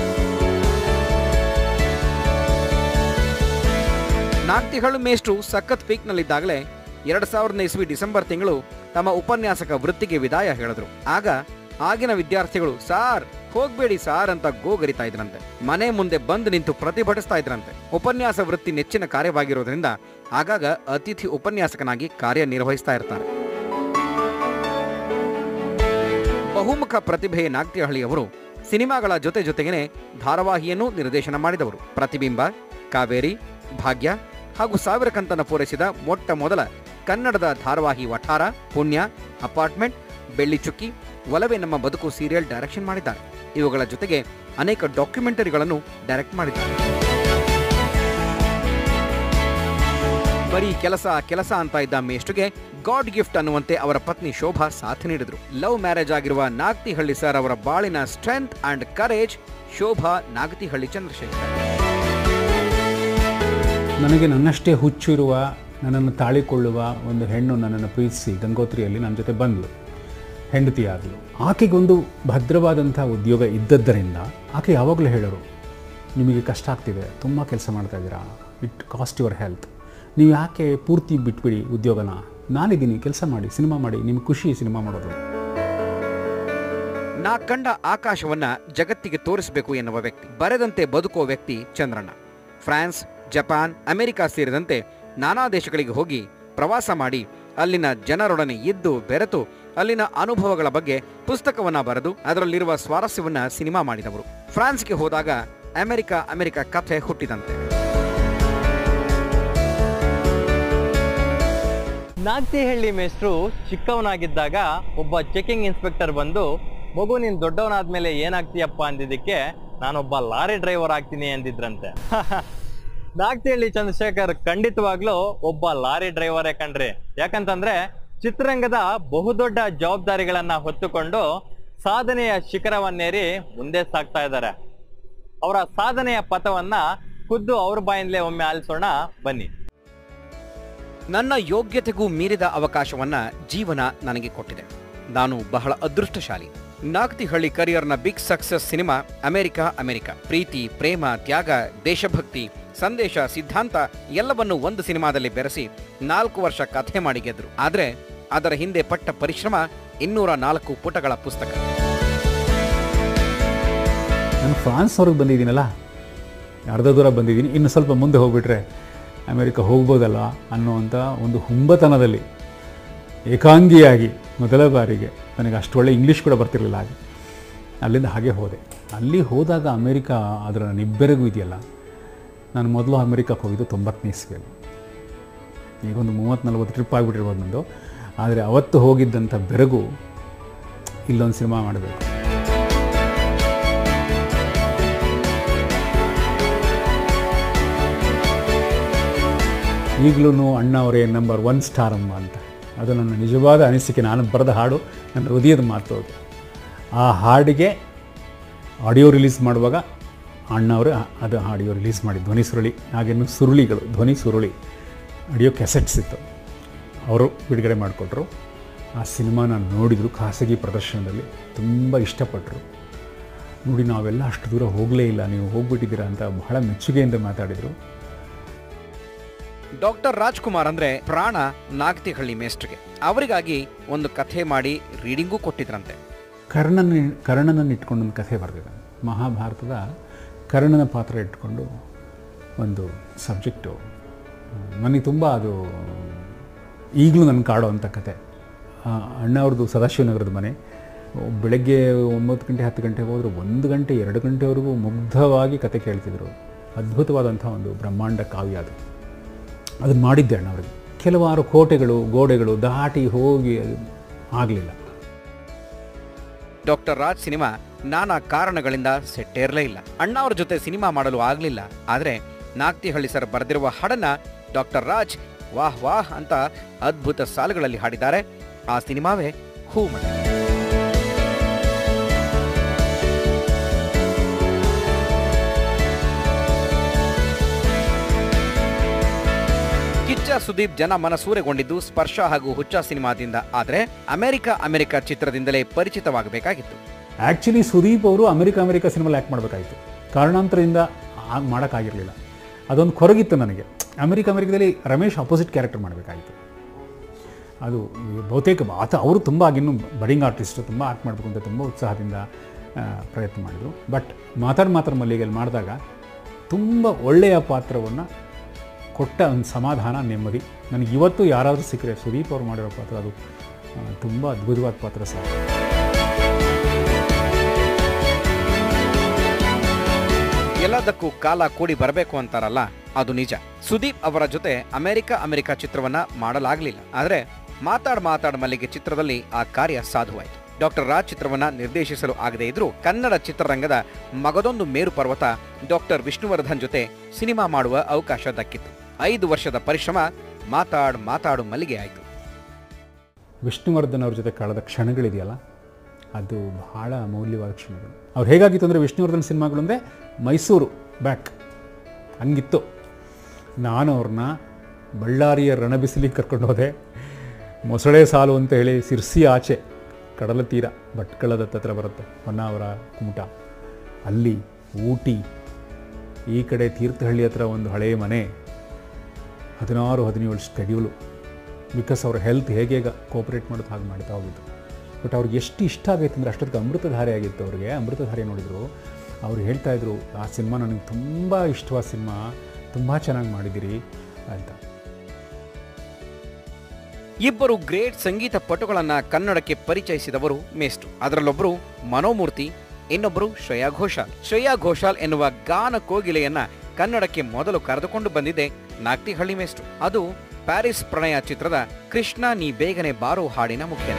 ನಾಗ್ತಿಹಳ್ಳು ಮೇಷ್ಟ್ರು ಸಖತ್ ಪೀಕ್ನಲ್ಲಿದ್ದಾಗಲೇ ಎರಡು ಸಾವಿರದ ಇಸ್ವಿ ಡಿಸೆಂಬರ್ ತಿಂಗಳು ತಮ್ಮ ಉಪನ್ಯಾಸಕ ವೃತ್ತಿಗೆ ವಿದಾಯ ಹೇಳಿದ್ರು ಆಗ ಆಗಿನ ವಿದ್ಯಾರ್ಥಿಗಳು ಸಾರ್ ಹೋಗ್ಬೇಡಿ ಸಾರ್ ಅಂತ ಗೋಗರಿತಾ ಇದ್ರಂತೆ ಮನೆ ಮುಂದೆ ಬಂದು ನಿಂತು ಪ್ರತಿಭಟಿಸ್ತಾ ಇದ್ರಂತೆ ಉಪನ್ಯಾಸ ವೃತ್ತಿ ನೆಚ್ಚಿನ ಕಾರ್ಯವಾಗಿರೋದ್ರಿಂದ ಆಗಾಗ ಅತಿಥಿ ಉಪನ್ಯಾಸಕನಾಗಿ ಕಾರ್ಯನಿರ್ವಹಿಸ್ತಾ ಇರ್ತಾರೆ ಬಹುಮುಖ ಪ್ರತಿಭೆ ನಾಗ್ತಿಹಳ್ಳಿಯವರು ಸಿನಿಮಾಗಳ ಜೊತೆ ಜೊತೆಗೇನೆ ಧಾರಾವಾಹಿಯನ್ನು ನಿರ್ದೇಶನ ಮಾಡಿದವರು ಪ್ರತಿಬಿಂಬ ಕಾವೇರಿ ಭಾಗ್ಯ ಹಾಗೂ ಸಾವಿರ ಕಂತನ ಪೂರೈಸಿದ ಮೊಟ್ಟ ಮೊದಲ ಕನ್ನಡದ ಧಾರಾವಾಹಿ ವಠಾರ ಪುಣ್ಯ ಅಪಾರ್ಟ್ಮೆಂಟ್ ಬೆಳ್ಳಿ ಚುಕ್ಕಿ ಒಲವೇ ನಮ್ಮ ಬದುಕು ಸೀರಿಯಲ್ ಡೈರೆಕ್ಷನ್ ಮಾಡಿದ್ದಾರೆ ಇವುಗಳ ಜೊತೆಗೆ ಅನೇಕ ಡಾಕ್ಯುಮೆಂಟರಿಗಳನ್ನು ಡೈರೆಕ್ಟ್ ಮಾಡಿದ್ದಾರೆ ಬರೀ ಕೆಲಸ ಕೆಲಸ ಅಂತ ಇದ್ದ ಮೇಷ್ಟ್ರಿಗೆ ಗಾಡ್ ಗಿಫ್ಟ್ ಅನ್ನುವಂತೆ ಅವರ ಪತ್ನಿ ಶೋಭಾ ಸಾಥ್ ನೀಡಿದ್ರು ಲವ್ ಮ್ಯಾರೇಜ್ ಆಗಿರುವ ನಾಗತಿಹಳ್ಳಿ ಸರ್ ಅವರ ಬಾಳಿನ strength and courage Shobha Nagathihalli Chandrashekhar ನನಗೆ ನನ್ನಷ್ಟೇ ಹುಚ್ಚು ಇರುವ ನನ್ನನ್ನು ತಾಳಿಕೊಳ್ಳುವ ಒಂದು ಹೆಣ್ಣು ನನ್ನನ್ನು ಪ್ರೀತಿಸಿ ಗಂಗೋತ್ರಿಯಲ್ಲಿ ನನ್ನ ಜೊತೆ ಬಂದಳು ಹೆಂಡತಿಯಾಗಲು ಆಕೆಗೊಂದು ಭದ್ರವಾದಂಥ ಉದ್ಯೋಗ ಇದ್ದದ್ದರಿಂದ ಆಕೆ ಯಾವಾಗಲೂ ಹೇಳೋರು ನಿಮಗೆ ಕಷ್ಟ ಆಗ್ತಿದೆ ತುಂಬ ಕೆಲಸ ಮಾಡ್ತಾ ಇದ್ದೀರಾ ಇಟ್ ಕಾಸ್ಟ್ ಯುವರ್ ಹೆಲ್ತ್ ನೀವು ಯಾಕೆ ಪೂರ್ತಿ ಬಿಟ್ಬಿಡಿ ಉದ್ಯೋಗನ ನಾನಿದ್ದೀನಿ ಕೆಲಸ ಮಾಡಿ ಸಿನಿಮಾ ಮಾಡಿ ನಿಮ್ಗೆ ಖುಷಿ ಸಿನಿಮಾ ಮಾಡೋದು ನಾ ಕಂಡ ಆಕಾಶವನ್ನ ಜಗತ್ತಿಗೆ ತೋರಿಸಬೇಕು ಎನ್ನುವ ವ್ಯಕ್ತಿ ಬರೆದಂತೆ ಬದುಕುವ ವ್ಯಕ್ತಿ ಚಂದ್ರಣ್ಣ ಫ್ರಾನ್ಸ್ ಜಪಾನ್ ಅಮೆರಿಕ ಸೇರಿದಂತೆ ನಾನಾ ದೇಶಗಳಿಗೆ ಹೋಗಿ ಪ್ರವಾಸ ಮಾಡಿ ಅಲ್ಲಿನ ಜನರೊಡನೆ ಇದ್ದು ಬೆರೆತು ಅಲ್ಲಿನ ಅನುಭವಗಳ ಬಗ್ಗೆ ಪುಸ್ತಕವನ್ನ ಬರೆದು ಅದರಲ್ಲಿರುವ ಸ್ವಾರಸ್ಯವನ್ನ ಸಿನಿಮಾ ಮಾಡಿದವರು ಫ್ರಾನ್ಸ್ಗೆ ಹೋದಾಗ ಅಮೆರಿಕ ಅಮೆರಿಕ ಕಥೆ ಹುಟ್ಟಿದಂತೆ ನಾಗ್ತಿಹಳ್ಳಿ ಮೇಷ್ಟ್ರು ಚಿಕ್ಕವನಾಗಿದ್ದಾಗ ಒಬ್ಬ ಚೆಕಿಂಗ್ ಇನ್ಸ್ಪೆಕ್ಟರ್ ಬಂದು ಮಗು ನೀನು ದೊಡ್ಡವನಾದ್ಮೇಲೆ ಏನಾಗ್ತೀಯಪ್ಪ ಅಂದಿದ್ದಕ್ಕೆ ನಾನೊಬ್ಬ ಲಾರಿ ಡ್ರೈವರ್ ಆಗ್ತೀನಿ ಅಂದಿದ್ರಂತೆ ನಾಗ್ತಿಹಳ್ಳಿ ಚಂದ್ರಶೇಖರ್ ಖಂಡಿತವಾಗ್ಲೂ ಒಬ್ಬ ಲಾರಿ ಡ್ರೈವರೇ ಕಣ್ರಿ ಯಾಕಂತಂದ್ರೆ ಚಿತ್ರರಂಗದ ಬಹುದೊಡ್ಡ ಜವಾಬ್ದಾರಿಗಳನ್ನ ಹೊತ್ತುಕೊಂಡು ಸಾಧನೆಯ ಶಿಖರವನ್ನೇರಿ ಮುಂದೆ ಸಾಗ್ತಾ ಇದ್ದಾರೆ ಅವರ ಸಾಧನೆಯ ಪಥವನ್ನ ಖುದ್ದು ಅವ್ರ ಬಾಯಿಂದಲೇ ಒಮ್ಮೆ ಆಲಿಸೋಣ ಬನ್ನಿ ನನ್ನ ಯೋಗ್ಯತೆಗೂ ಮೀರಿದ ಅವಕಾಶವನ್ನ ಜೀವನ ನನಗೆ ಕೊಟ್ಟಿದೆ ನಾನು ಬಹಳ ಅದೃಷ್ಟಶಾಲಿ ನಾಗ್ತಿಹಳ್ಳಿ ಕರಿಯರ್ನ big success cinema America America ಪ್ರೀತಿ ಪ್ರೇಮ ತ್ಯಾಗ ದೇಶಭಕ್ತಿ ಸಂದೇಶ ಸಿದ್ಧಾಂತ ಎಲ್ಲವನ್ನು ಒಂದು ಸಿನಿಮಾದಲ್ಲಿ ಬೆರೆಸಿ ನಾಲ್ಕು ವರ್ಷ ಕಥೆ ಮಾಡಿ ಗೆದ್ರು ಆದ್ರೆ ಅದರ ಹಿಂದೆ ಪಟ್ಟ ಪರಿಶ್ರಮ ಇನ್ನೂರ ನಾಲ್ಕು ಪುಟಗಳ ಪುಸ್ತಕ ನಾನು ಫ್ರಾನ್ಸ್ವರೆಗೆ ಬಂದಿದ್ದೀನಲ್ಲ ಅರ್ಧ ದೂರ ಬಂದಿದ್ದೀನಿ ಇನ್ನು ಸ್ವಲ್ಪ ಮುಂದೆ ಹೋಗ್ಬಿಟ್ರೆ ಅಮೆರಿಕ ಹೋಗ್ಬೋದಲ್ಲ ಅನ್ನೋವಂಥ ಒಂದು ಹುಂಬತನದಲ್ಲಿ ಏಕಾಂಗಿಯಾಗಿ ಮೊದಲ ಬಾರಿಗೆ ನನಗೆ ಅಷ್ಟು ಒಳ್ಳೆ ಇಂಗ್ಲೀಷ್ ಕೂಡ ಬರ್ತಿರಲಿಲ್ಲ ಹಾಗೆ ಅಲ್ಲಿಂದ ಹಾಗೆ ಹೋದೆ ಅಲ್ಲಿ ಹೋದಾಗ ಅಮೆರಿಕ ಅದರ ನಿಬ್ಬೆರಗು ಇದೆಯಲ್ಲ ನಾನು ಮೊದಲು ಅಮೆರಿಕಕ್ಕೆ ಹೋಗಿದ್ದು ತೊಂಬತ್ತನೇ ಇಸ್ವಿಯಲ್ಲಿ ಈಗ ಒಂದು ಮೂವತ್ತು ನಲ್ವತ್ತು ಟ್ರಿಪ್ ಆಗಿಬಿಟ್ಟಿರ್ಬೋದು ನಂದು ಆದರೆ ಅವತ್ತು ಹೋಗಿದ್ದಂಥ ಬೆರಗು ಇಲ್ಲೊಂದು ಸಿನಿಮಾ ಮಾಡಬೇಕು ಈಗಲೂ ಅಣ್ಣ ಅವರೇ ನಂಬರ್ ಒನ್ ಸ್ಟಾರ್ ಅಮ್ಮ ಅಂತ ಅದು ನನ್ನ ನಿಜವಾದ ಅನಿಸಿಕೆ ನಾನು ಬರೆದ ಹಾಡು ನನ್ನ ಹೃದಯದ ಮಾತು ಅದು ಆ ಹಾಡಿಗೆ ಆಡಿಯೋ ರಿಲೀಸ್ ಮಾಡುವಾಗ ಅಣ್ಣ ಅವರು ಅದು ಆಡಿಯೋ ರಿಲೀಸ್ ಮಾಡಿ ಧ್ವನಿ ಸುರುಳಿ ಹಾಗೇನು ಸುರುಳಿಗಳು ಧ್ವನಿ ಸುರುಳಿ ಆಡಿಯೋ ಕೆಸೆಟ್ಸ್ ಇತ್ತು ಅವರು ಬಿಡುಗಡೆ ಮಾಡಿಕೊಟ್ರು ಆ ಸಿನಿಮಾ ನಾನು ನೋಡಿದರು ಖಾಸಗಿ ಪ್ರದರ್ಶನದಲ್ಲಿ ತುಂಬ ಇಷ್ಟಪಟ್ಟರು ನೋಡಿ ನಾವೆಲ್ಲ ಅಷ್ಟು ದೂರ ಹೋಗಲೇ ಇಲ್ಲ ನೀವು ಹೋಗ್ಬಿಟ್ಟಿದ್ದೀರಾ ಅಂತ ಬಹಳ ಮೆಚ್ಚುಗೆಯಿಂದ ಮಾತಾಡಿದರು ಡಾಕ್ಟರ್ ರಾಜ್ಕುಮಾರ್ ಅಂದ್ರೆ ಪ್ರಾಣ ನಾಗ್ತಿಹಳ್ಳಿ ಮೇಸ್ಟ್ರಿಗೆ ಅವರಿಗಾಗಿ ಒಂದು ಕಥೆ ಮಾಡಿ ರೀಡಿಂಗೂ ಕೊಟ್ಟಿದ್ರಂತೆ ಕರ್ಣನ ಕರ್ಣನನ್ನು ಇಟ್ಕೊಂಡು ಒಂದು ಕಥೆ ಬರೆದಿದ್ದಾನೆ ಮಹಾಭಾರತದ ಕರ್ಣನ ಪಾತ್ರ ಇಟ್ಕೊಂಡು ಒಂದು ಸಬ್ಜೆಕ್ಟು ನನಗೆ ತುಂಬ ಅದು ಈಗಲೂ ನನ್ನ ಕಾಡೋವಂಥ ಕತೆ ಆ, ಅಣ್ಣ ಅವ್ರದ್ದು ಸದಾಶಿವನಗರದ ಮನೆ ಬೆಳಗ್ಗೆ ಒಂಬತ್ತು ಗಂಟೆ ಹತ್ತು ಗಂಟೆಗೆ ಹೋದರೆ ಒಂದು ಗಂಟೆ ಎರಡು ಗಂಟೆವರೆಗೂ ಮುಗ್ಧವಾಗಿ ಕತೆ ಕೇಳ್ತಿದ್ರು ಅದ್ಭುತವಾದಂಥ ಒಂದು ಬ್ರಹ್ಮಾಂಡ ಕಾವ್ಯ ಅದು ಅದನ್ನು ಮಾಡಿದ್ದೆ ಅಣ್ಣ ಅವರಿಗೆ ಕೆಲವಾರು ಕೋಟೆಗಳು ಗೋಡೆಗಳು ದಾಟಿ ಹೋಗಿ ಆಗಲಿಲ್ಲ ಡಾಕ್ಟರ್ ರಾಜ್ ಸಿನಿಮಾ ನಾನಾ ಕಾರಣಗಳಿಂದ ಸೆಟ್ಟೇರ್ಲೇ ಇಲ್ಲ ಅಣ್ಣ ಅವ್ರ ಜೊತೆ ಸಿನಿಮಾ ಮಾಡಲು ಆಗ್ಲಿಲ್ಲ ಆದ್ರೆ ನಾಗ್ತಿಹಳ್ಳಿ ಸರ್ ಬರೆದಿರುವ ಹಾಡನ್ನ ಡಾಕ್ಟರ್ ರಾಜ್ ವಾಹ್ ವಾಹ್ ಅಂತ ಅದ್ಭುತ ಸಾಲುಗಳಲ್ಲಿ ಹಾಡಿದ್ದಾರೆ ಆ ಸಿನಿಮಾವೇ ಹೂಮಳೆ ಕಿಚ್ಚ ಸುದೀಪ್ ಜನ ಮನಸೂರೆಗೊಂಡಿದ್ದು ಸ್ಪರ್ಶ ಹಾಗೂ ಹುಚ್ಚ ಸಿನಿಮಾದಿಂದ ಆದ್ರೆ ಅಮೆರಿಕ ಅಮೆರಿಕ ಚಿತ್ರದಿಂದಲೇ ಪರಿಚಿತವಾಗಬೇಕಾಗಿತ್ತು ಆ್ಯಕ್ಚುಲಿ ಸುದೀಪ್ ಅವರು ಅಮೆರಿಕ ಅಮೆರಿಕ ಸಿನಿಮಾ ಆ್ಯಕ್ಟ್ ಮಾಡಬೇಕಾಯಿತು ಕಾರಣಾಂತರದಿಂದ ಆಗ ಮಾಡೋಕ್ಕಾಗಿರಲಿಲ್ಲ ಅದೊಂದು ಕೊರಗಿತ್ತು ನನಗೆ ಅಮೆರಿಕ ಅಮೆರಿಕದಲ್ಲಿ ರಮೇಶ್ ಅಪೋಸಿಟ್ ಕ್ಯಾರೆಕ್ಟರ್ ಮಾಡಬೇಕಾಯಿತು ಅದು ಬಹುತೇಕ ಆತ ಅವರು ತುಂಬ ಆಗಿನ್ನೂ ಬಡಿಂಗ್ ಆರ್ಟಿಸ್ಟು ತುಂಬ ಆ್ಯಕ್ಟ್ ಮಾಡಬೇಕು ಅಂತ ತುಂಬ ಉತ್ಸಾಹದಿಂದ ಆ, ಪ್ರಯತ್ನ ಮಾಡಿದರು ಬಟ್ ಮಾತಾಡ್ ಮಾತ್ರ ಮಲ್ಲಿಗೆಯಲ್ಲಿ ಮಾಡಿದಾಗ ತುಂಬ ಒಳ್ಳೆಯ ಪಾತ್ರವನ್ನು ಕೊಟ್ಟ ಒಂದು ಸಮಾಧಾನ ನೆಮ್ಮದಿ ನನಗೆ ಇವತ್ತು ಯಾರಾದರೂ ಸಿಕ್ಕರೆ ಸುದೀಪ್ ಅವರು ಮಾಡಿರೋ ಪಾತ್ರ ಅದು ತುಂಬ ಅದ್ಭುತವಾದ ಪಾತ್ರ ಸರ್ ಎಲ್ಲದಕ್ಕೂ ಕಾಲ ಕೂಡಿ ಬರಬೇಕು ಅಂತಾರಲ್ಲ ಅದು ನಿಜ ಸುದೀಪ್ ಅವರ ಜೊತೆ ಅಮೆರಿಕ ಅಮೆರಿಕ ಚಿತ್ರವನ್ನ ಮಾಡಲಾಗ್ಲಿಲ್ಲ ಆದ್ರೆ ಮಾತಾಡ್ ಮಾತಾಡ್ ಮಲ್ಲಿಗೆ ಚಿತ್ರದಲ್ಲಿ ಆ ಕಾರ್ಯ ಸಾಧುವಾಯಿತು ಡಾಕ್ಟರ್ ರಾಜ್ ಚಿತ್ರವನ್ನ ನಿರ್ದೇಶಿಸಲು ಆಗದೇ ಇದ್ರೂ ಕನ್ನಡ ಚಿತ್ರರಂಗದ ಮಗದೊಂದು ಮೇರು ಪರ್ವತ ಡಾಕ್ಟರ್ ವಿಷ್ಣುವರ್ಧನ್ ಜೊತೆ ಸಿನಿಮಾ ಮಾಡುವ ಅವಕಾಶ ದಕ್ಕಿತ್ತು ಐದು ವರ್ಷದ ಪರಿಶ್ರಮ ಮಾತಾಡ್ ಮಾತಾಡು ಮಲ್ಲಿಗೆ ಆಯಿತು ವಿಷ್ಣುವರ್ಧನ್ ಅವ್ರ ಜೊತೆ ಕಳೆದ ಕ್ಷಣಗಳಿದೆಯಲ್ಲ ಅದು ಬಹಳ ಅಮೂಲ್ಯವಾದ ಕ್ಷಣಗಳು ಅವ್ರು ಹೇಗಾಗಿತ್ತು ಅಂದರೆ ವಿಷ್ಣುವರ್ಧನ್ ಸಿನಿಮಾಗಳು ಅಂದರೆ ಮೈಸೂರು ಬ್ಯಾಕ್ ಹಂಗಿತ್ತು ನಾನು ಅವ್ರನ್ನ ಬಳ್ಳಾರಿಯ ರಣಬಿಸಿಲಿಗೆ ಕರ್ಕೊಂಡು ಹೋದೆ ಮೊಸಳೆ ಸಾಲು ಅಂತ ಹೇಳಿ ಸಿರ್ಸಿ ಆಚೆ ಕಡಲ ತೀರ ಭಟ್ಕಳದ ಹತ್ರ ಬರುತ್ತೆ ಹೊನ್ನಾವರ ಕುಮಟ ಅಲ್ಲಿ ಊಟಿ ಈ ಕಡೆ ತೀರ್ಥಹಳ್ಳಿ ಹತ್ರ ಒಂದು ಹಳೆಯ ಮನೆ ಹದಿನಾರು ಹದಿನೇಳು ಸ್ಕೆಡ್ಯೂಲು ಬಿಕಾಸ್ ಅವ್ರ ಹೆಲ್ತ್ ಹೇಗೆ ಕೋಪರೇಟ್ ಮಾಡೋದು ಹಾಗೆ ಮಾಡ್ತಾ ಹೋಗಿದ್ದು ಬಟ್ ಅವ್ರಿಗೆ ಎಷ್ಟು ಇಷ್ಟ ಆಗೈತೆ ಅಂದರೆ ಅಷ್ಟೊತ್ತಿಗೆ ಅಮೃತಧಾರೆ ಆಗಿತ್ತು ಅವ್ರಿಗೆ ಅಮೃತಧಾರೆ ನೋಡಿದರು ಅವ್ರು ಹೇಳ್ತಾ ಇದ್ರು ಆ ಸಿನಿಮಾ ನನಗೆ ತುಂಬ ಇಷ್ಟವಾದ ಸಿನಿಮಾ ತುಂಬ ಚೆನ್ನಾಗಿ ಮಾಡಿದ್ದೀರಿ ಅಂತ ಇಬ್ಬರು ಗ್ರೇಟ್ ಸಂಗೀತ ಪಟುಗಳನ್ನ ಕನ್ನಡಕ್ಕೆ ಪರಿಚಯಿಸಿದವರು ಮೇಸ್ಟು ಅದರಲ್ಲೊಬ್ಬರು ಮನೋಮೂರ್ತಿ ಇನ್ನೊಬ್ಬರು ಶ್ರೇಯಾ ಘೋಷಾಲ್ ಶ್ರೇಯಾ ಘೋಷಾಲ್ ಎನ್ನುವ ಗಾನ ಕೋಗಿಲೆಯನ್ನ ಕನ್ನಡಕ್ಕೆ ಮೊದಲು ಕರೆದುಕೊಂಡು ಬಂದಿದೆ ನಾಗ್ತಿಹಳ್ಳಿ ಮೇಸ್ಟು ಅದು ಪ್ಯಾರಿಸ್ ಪ್ರಣಯ ಚಿತ್ರದ ಕೃಷ್ಣ ನೀ ಬೇಗನೆ ಬಾರೋ ಹಾಡಿನ ಮುಖ್ಯನ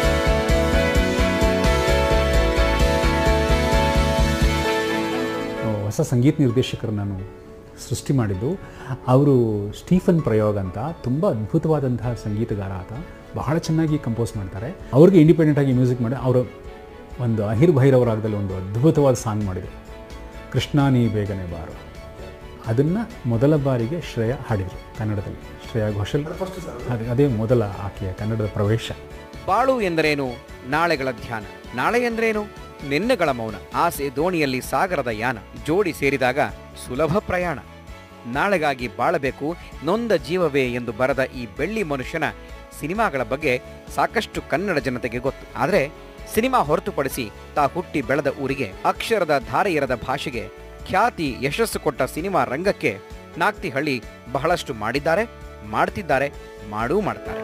ಹೊಸ ಸಂಗೀತ ನಿರ್ದೇಶಕರು ನಾನು ಸೃಷ್ಟಿ ಮಾಡಿದ್ದು ಅವರು ಸ್ಟೀಫನ್ ಪ್ರಯೋಗ್ ಅಂತ ತುಂಬ ಅದ್ಭುತವಾದಂತಹ ಸಂಗೀತಗಾರ ಆತ ಬಹಳ ಚೆನ್ನಾಗಿ ಕಂಪೋಸ್ ಮಾಡ್ತಾರೆ ಅವ್ರಿಗೆ ಇಂಡಿಪೆಂಡೆಂಟಾಗಿ ಮ್ಯೂಸಿಕ್ ಮಾಡಿ ಅವರು ಒಂದು ಅಹಿರ್ ಭೈರವ ರಾಗದಲ್ಲಿ ಒಂದು ಅದ್ಭುತವಾದ ಸಾಂಗ್ ಮಾಡಿದರು ಕೃಷ್ಣ ನೀ ಬೇಗನೆ ಬಾರು ಅದನ್ನು ಮೊದಲ ಬಾರಿಗೆ ಶ್ರೇಯ ಹಾಡಿದರು ಕನ್ನಡದಲ್ಲಿ ಶ್ರೇಯಾ ಘೋಷಲ್ ಅದೇ ಅದೇ ಮೊದಲ ಆಕೆಯ ಕನ್ನಡದ ಪ್ರವೇಶ ಬಾಳು ಎಂದರೇನು ನಾಳೆಗಳ ಧ್ಯಾನ ನಾಳೆ ಎಂದರೇನು ನಿನ್ನೆಗಳ ಮೌನ ಆಸೆ ದೋಣಿಯಲ್ಲಿ ಸಾಗರದ ಯಾನ ಜೋಡಿ ಸೇರಿದಾಗ ಸುಲಭ ಪ್ರಯಾಣ ನಾಳೆಗಾಗಿ ಬಾಳಬೇಕು ನೊಂದ ಜೀವವೇ ಎಂದು ಬರದ ಈ ಬೆಳ್ಳಿ ಮನುಷ್ಯನ ಸಿನಿಮಾಗಳ ಬಗ್ಗೆ ಸಾಕಷ್ಟು ಕನ್ನಡ ಜನತೆಗೆ ಗೊತ್ತು ಆದರೆ ಸಿನಿಮಾ ಹೊರತುಪಡಿಸಿ ತಾ ಹುಟ್ಟಿ ಬೆಳೆದ ಊರಿಗೆ ಅಕ್ಷರದ ಧಾರೆಯರದ ಭಾಷೆಗೆ ಖ್ಯಾತಿ ಯಶಸ್ಸು ಕೊಟ್ಟ ಸಿನಿಮಾ ರಂಗಕ್ಕೆ ನಾಗ್ತಿಹಳ್ಳಿ ಬಹಳಷ್ಟು ಮಾಡಿದ್ದಾರೆ ಮಾಡ್ತಿದ್ದಾರೆ ಮಾಡೂ ಮಾಡ್ತಾರೆ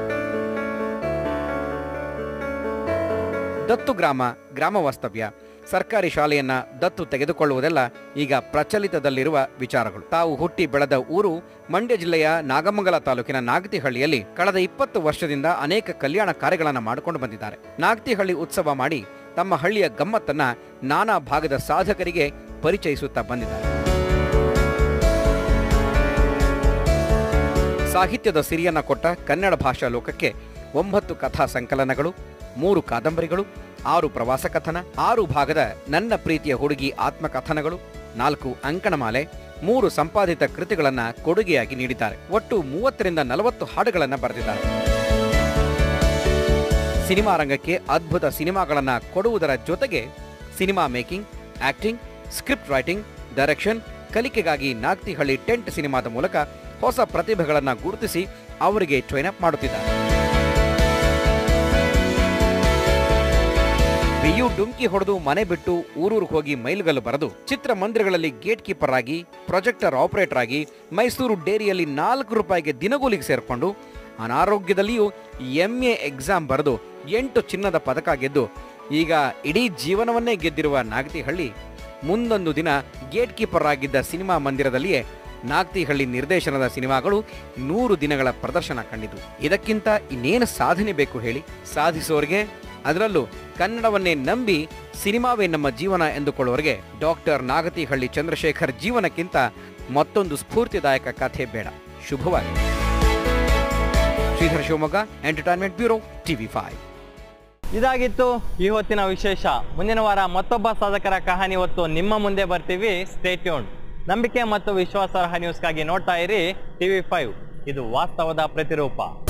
ದತ್ತು ಗ್ರಾಮ ಗ್ರಾಮ ವಾಸ್ತವ್ಯ ಸರ್ಕಾರಿ ಶಾಲೆಯನ್ನ ದತ್ತು ತೆಗೆದುಕೊಳ್ಳುವುದೆಲ್ಲ ಈಗ ಪ್ರಚಲಿತದಲ್ಲಿರುವ ವಿಚಾರಗಳು ತಾವು ಹುಟ್ಟಿ ಬೆಳೆದ ಊರು ಮಂಡ್ಯ ಜಿಲ್ಲೆಯ ನಾಗಮಂಗಲ ತಾಲೂಕಿನ ನಾಗತಿಹಳ್ಳಿಯಲ್ಲಿ ಕಳೆದ ಇಪ್ಪತ್ತು ವರ್ಷದಿಂದ ಅನೇಕ ಕಲ್ಯಾಣ ಕಾರ್ಯಗಳನ್ನು ಮಾಡಿಕೊಂಡು ಬಂದಿದ್ದಾರೆ ನಾಗತಿಹಳ್ಳಿ ಉತ್ಸವ ಮಾಡಿ ತಮ್ಮ ಹಳ್ಳಿಯ ಗಮ್ಮತ್ತನ್ನ ನಾನಾ ಭಾಗದ ಸಾಧಕರಿಗೆ ಪರಿಚಯಿಸುತ್ತಾ ಬಂದಿದ್ದಾರೆ ಸಾಹಿತ್ಯದ ಸಿರಿಯನ್ನ ಕೊಟ್ಟ ಕನ್ನಡ ಭಾಷಾ ಲೋಕಕ್ಕೆ ಒಂಬತ್ತು ಕಥಾ ಸಂಕಲನಗಳು ಮೂರು ಕಾದಂಬರಿಗಳು ಆರು ಪ್ರವಾಸ ಕಥನ ಆರು ಭಾಗದ ನನ್ನ ಪ್ರೀತಿಯ ಹುಡುಗಿ ಆತ್ಮಕಥನಗಳು ನಾಲ್ಕು ಅಂಕಣಮಾಲೆ ಮೂರು ಸಂಪಾದಿತ ಕೃತಿಗಳನ್ನ ಕೊಡುಗೆಯಾಗಿ ನೀಡಿದ್ದಾರೆ ಒಟ್ಟು ಮೂವತ್ತರಿಂದ ನಲವತ್ತು ಹಾಡುಗಳನ್ನ ಬರೆದಿದ್ದಾರೆ ಸಿನಿಮಾ ರಂಗಕ್ಕೆ ಅದ್ಭುತ ಸಿನಿಮಾಗಳನ್ನ ಕೊಡುವುದರ ಜೊತೆಗೆ cinema making acting script writing direction ಕಲಿಕೆಗಾಗಿ ನಾಗ್ತಿಹಳ್ಳಿ ಟೆಂಟ್ ಸಿನಿಮಾದ ಮೂಲಕ ಹೊಸ ಪ್ರತಿಭೆಗಳನ್ನ ಗುರುತಿಸಿ ಅವರಿಗೆ ಟ್ರೈನ್ ಅಪ್ ಮಾಡುತ್ತಿದ್ದಾರೆ ಬಿಯು ಡುಂಕಿ ಹೊಡೆದು ಮನೆ ಬಿಟ್ಟು ಊರೂರಿಗೆ ಹೋಗಿ ಮೈಲುಗಲ್ಲು ಬರೆದು ಚಿತ್ರಮಂದಿರಗಳಲ್ಲಿ ಗೇಟ್ ಕೀಪರ್ ಆಗಿ ಪ್ರೊಜೆಕ್ಟರ್ ಆಪರೇಟರ್ ಆಗಿ ಮೈಸೂರು ಡೇರಿಯಲ್ಲಿ ನಾಲ್ಕು ರೂಪಾಯಿಗೆ ದಿನಗೂಲಿಗೆ ಸೇರ್ಕೊಂಡು ಅನಾರೋಗ್ಯದಲ್ಲಿಯೂ ಎಂ ಎ ಎಕ್ಸಾಮ್ ಬರೆದು ಎಂಟು ಚಿನ್ನದ ಪದಕ ಗೆದ್ದು ಈಗ ಇಡೀ ಜೀವನವನ್ನೇ ಗೆದ್ದಿರುವ ನಾಗತಿಹಳ್ಳಿ ಮುಂದೊಂದು ದಿನ ಗೇಟ್ ಕೀಪರ್ ಆಗಿದ್ದ ಸಿನಿಮಾ ಮಂದಿರದಲ್ಲಿಯೇ ನಾಗ್ತಿಹಳ್ಳಿ ನಿರ್ದೇಶನದ ಸಿನಿಮಾಗಳು ನೂರು ದಿನಗಳ ಪ್ರದರ್ಶನ ಕಂಡಿತು ಇದಕ್ಕಿಂತ ಇನ್ನೇನು ಸಾಧನೆ ಬೇಕು ಹೇಳಿ ಸಾಧಿಸೋರಿಗೆ ಅದರಲ್ಲೂ ಕನ್ನಡವನ್ನೇ ನಂಬಿ ಸಿನಿಮಾವೇ ನಮ್ಮ ಜೀವನ ಎಂದುಕೊಳ್ಳುವವರಿಗೆ ಡಾಕ್ಟರ್ ನಾಗತಿಹಳ್ಳಿ ಚಂದ್ರಶೇಖರ್ ಜೀವನಕ್ಕಿಂತ ಮತ್ತೊಂದು ಸ್ಫೂರ್ತಿದಾಯಕ ಕಥೆ ಬೇಡ ಶುಭವಾಗಿ Sridhar Shivamogga entertainment bureau TV five ಇದಾಗಿತ್ತು ಈ ಹೊತ್ತಿನ ವಿಶೇಷ ಮುಂದಿನ ವಾರ ಮತ್ತೊಬ್ಬ ಸಾಧಕರ ಕಹಾನಿ ಹೊತ್ತು ನಿಮ್ಮ ಮುಂದೆ ಬರ್ತೀವಿ ಸ್ಟೇಟ್ಯೂನ್ ನಂಬಿಕೆ ಮತ್ತು ವಿಶ್ವಾಸಾರ್ಹ ನ್ಯೂಸ್ಗಾಗಿ ನೋಡ್ತಾ ಇರಿ ಟಿವಿ ಫೈವ್ ಇದು ವಾಸ್ತವದ ಪ್ರತಿರೂಪ